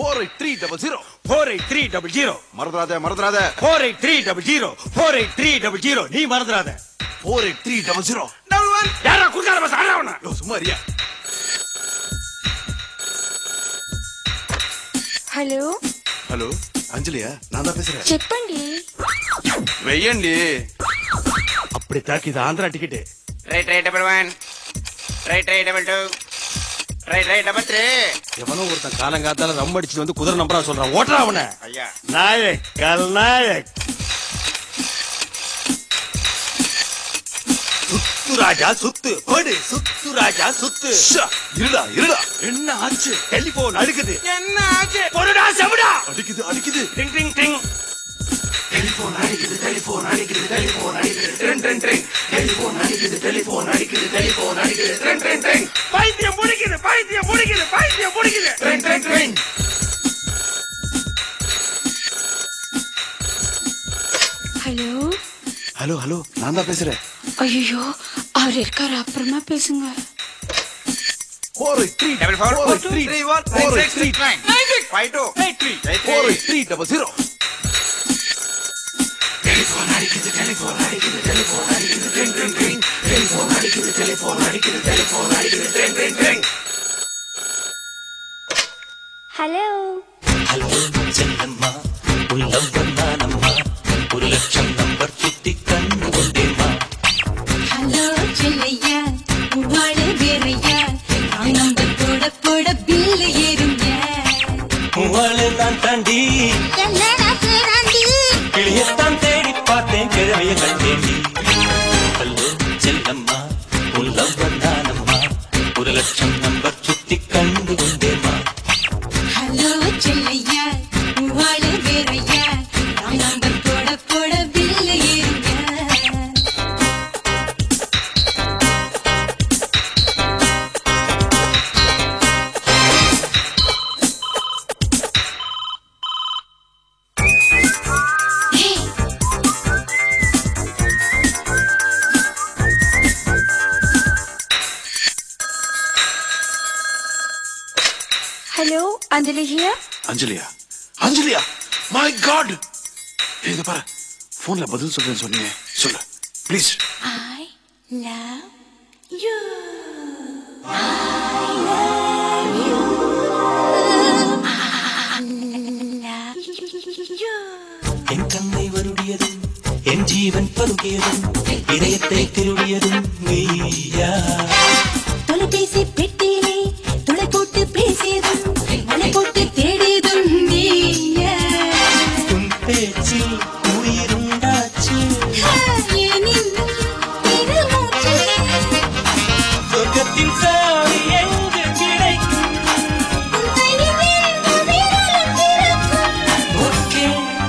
Four eight three double zero four eight three double zero மறந்துடாத மறந்துடாத four eight three double zero four eight three double zero நீ மறந்துடாத four eight three double zero யாரா குறுக்கால bus ஆடுறவன யோ சும்மா இருயா hello hello அஞ்சலியா நான் தான் பேசுறேன் చెప్పండి வெய்யண்டி அப்படி தாக்கி இது Andhra ticket right right double one right right double two right right double three எவனோ ஒருத்தன் காலங்காத்தால ரம் அடிச்சுட்டு வந்து குதிரை நம்பரா சொல்றான் ஓட்டுறா அவன అయ్యా நாயக் கல்நாயக் சுத்து ராஜா சுத்து படு சுத்து ராஜா சுத்து ஷா, இருடா இருடா என்ன ஆச்சு டெலிபோன் அழுகுது ఎన్న ఆచే பொருடா செவிடா அடிக்குது அடிக்குது டிங் டிங் டிங் பைத்தியம் முடிக்குது பைத்தியம் முடிக்குது பைத்தியம் முடிக்குது ட்ரிங் ட்ரிங் ட்ரிங் ஹலோ ஹலோ ஹலோ நான் தான் பேசுறேன் ஐயோ அவர் இருக்காரு அப்புறமா பேசுங்க four eight three double four four eight three three one four eight three five two four eight three double zero hello hello செல்லம்மா உள்ளம் நானம்மா ஒரு லட்சம் நம்பர் சுத்தி கண்ணு கொண்டேம்மா ஹலோ செல்லையா உவாழ வேறையா நான் நம்பர் போட போட பில்லு ஏறுங்க உவாளு நான் தாண்டி என்னடா பேராண்டி கிளியத்தான் தேடி பார்த்தேன் கிழமைய கண்டேண்டி ஹலோ செல்லம்மா உள்ளம் நானம்மா ஒரு லட்சம் நம்பர் சுத்தி கண்ணு கொண்டேம்மா ஹலோ செல்லையா உவாழ வேறையா நான் நம்பர் போட போட பில்லு ஏறுங்க హలో అంజలి హియర్ அஞ்சலியா அஞ்சலியா மை காட் இது பாரு போன்ல பதில் சொல்றேன்னு சொன்னீங்க சொல்லு ப்ளீஸ் I love you. என் கண்ணை வருடியதும் என் ஜீவன் பருகியதும் இதயத்தை திருடியதும் நீயா தொலைபேசி பெட்டியிலே துளை போட்டு பேசியதும் மலை போட்டு தேடியதும் நீயா உன் பேச்சில் உயிருண்டாச்சு எனினும் பெருமூச்சு சொர்க்கத்தின் சாவி எங்கு கிடைக்கும் உன் தனிமையில் விரலும் திறக்கும் ஓகே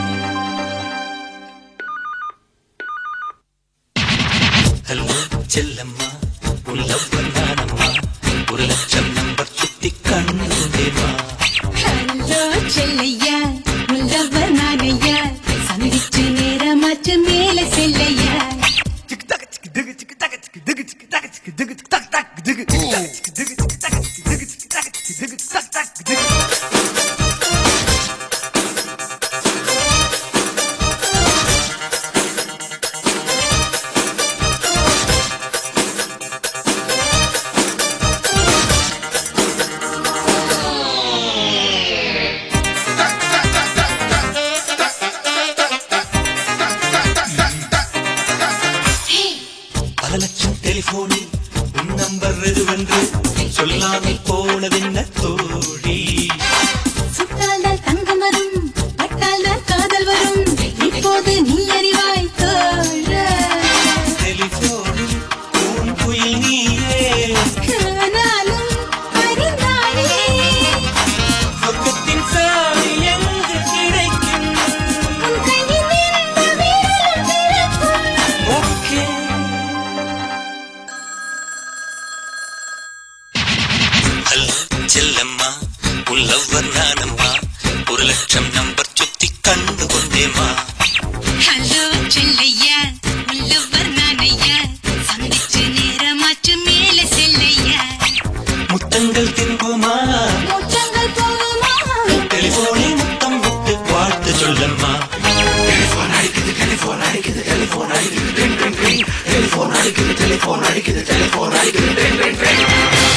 ஹலோ செல்லம்மா உன் லவ்வர் நானம்மா ஒரு லட்சம் நம்பர் சுத்தி கண்ணு கொண்டேம்மா ஹலோ செல்லையா உள்ளவர் நானையா சந்திச்சு நேரமாச்சு மேல செல்லையா பல லட்சம் டெலிபோனில் உன் நம்பர் எதுவென்று சொல்லாமல் போனதென்ன தோழி சுட்டால் தான் தங்கம் வரும் பட்டால் தான் காதல் வரும் இப்போது நீ அறிவாய் தோழ டெலிபோனில் உன் குயில் நீயே ஆனாலும் அறிந்தாயே சொர்க்கத்தின் சாவி எங்கு கிடைக்கும் உன் கையில் இருந்த விரலும் திறக்கும் ஓகே ஹலோ செல்லம்மா உன் லவ்வர் நானம்மா ஒரு லட்சம் நம்பர் சுத்தி கண்டு கொண்டேம்மா ஹலோ செல்லையா உள்ளவர் நானையா சந்திச்சு நேரமாச்சு மேல செல்லையா முத்தங்கள் திரும்புமா மூச்சங்கள் போகுமா அடிக்குது டெலிபோன் அடிக்குது டெலிபோன் அடிக்குது ட்ரெயின் ட்ரெயின் ட்ரெயின்